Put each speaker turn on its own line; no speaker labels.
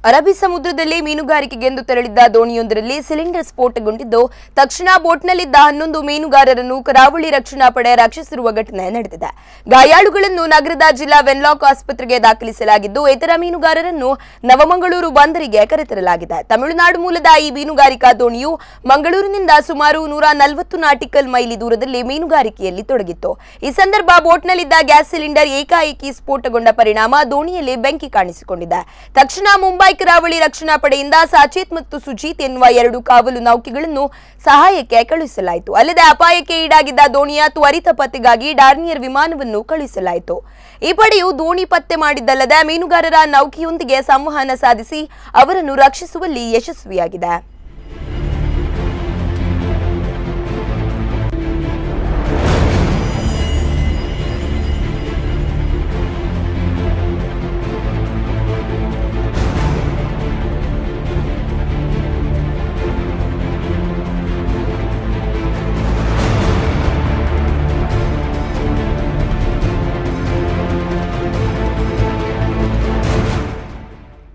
ಅರಬ್ಬಿ ಸಮುದ್ರದಲ್ಲಿ ಮೀನುಗಾರಿಕೆಗೆಂದು ತೆರಳಿದ್ದ ದೋಣಿಯೊಂದರಲ್ಲಿ ಸಿಲಿಂಡರ್ ಸ್ಫೋಟಗೊಂಡಿದ್ದು ತಕ್ಷಣ ಬೋಟ್ನಲ್ಲಿದ್ದ ಹನ್ನೊಂದು ಮೀನುಗಾರರನ್ನು ಕರಾವಳಿ ರಕ್ಷಣಾ ಪಡೆ ರಕ್ಷಿಸಿರುವ ಘಟನೆ ನಡೆದಿದೆ ಗಾಯಾಳುಗಳನ್ನು ನಗರದ ಜಿಲ್ಲಾ ವೆನ್ಲಾಕ್ ಆಸ್ಪತ್ರೆಗೆ ದಾಖಲಿಸಲಾಗಿದ್ದು ಇತರ ಮೀನುಗಾರರನ್ನು ನವಮಂಗಳೂರು ಬಂದರಿಗೆ ಕರೆತರಲಾಗಿದೆ ತಮಿಳುನಾಡು ಮೂಲದ ಈ ಮೀನುಗಾರಿಕಾ ದೋಣಿಯು ಮಂಗಳೂರಿನಿಂದ ಸುಮಾರು ನೂರ ನಲವತ್ತು ನಾಟಿಕಲ್ ಮೈಲಿ ದೂರದಲ್ಲಿ ಮೀನುಗಾರಿಕೆಯಲ್ಲಿ ತೊಡಗಿತ್ತು ಈ ಸಂದರ್ಭ ಬೋಟ್ನಲ್ಲಿದ್ದ ಗ್ಯಾಸ್ ಸಿಲಿಂಡರ್ ಏಕಾಏಕಿ ಸ್ಫೋಟಗೊಂಡ ಪರಿಣಾಮ ದೋಣಿಯಲ್ಲಿ ಬೆಂಕಿ ಕಾಣಿಸಿಕೊಂಡಿದೆ ತಕ್ಷಣ ಮುಂಬೈ ಕರಾವಳಿ ರಕ್ಷಣಾ ಪಡೆಯಿಂದ ಸಾಚೇತ್ ಮತ್ತು ಸುಜೀತ್ ಎನ್ನುವ ಎರಡು ಕಾವಲು ನೌಕೆಗಳನ್ನು ಸಹಾಯಕ್ಕೆ ಕಳುಹಿಸಲಾಯಿತು ಅಲ್ಲದೆ ಅಪಾಯಕ್ಕೆ ಈಡಾಗಿದ್ದ ದೋಣಿಯ ತ್ವರಿತ ಪತ್ತೆಗಾಗಿ ಡಾರ್ನಿಯರ್ ವಿಮಾನವನ್ನು ಕಳುಹಿಸಲಾಯಿತು ಈ ಪಡೆಯು ದೋಣಿ ಪತ್ತೆ ಮಾಡಿದ್ದಲ್ಲದೆ ಮೀನುಗಾರರ ನೌಕೆಯೊಂದಿಗೆ ಸಂವಹನ ಸಾಧಿಸಿ ಅವರನ್ನು ರಕ್ಷಿಸುವಲ್ಲಿ ಯಶಸ್ವಿಯಾಗಿದೆ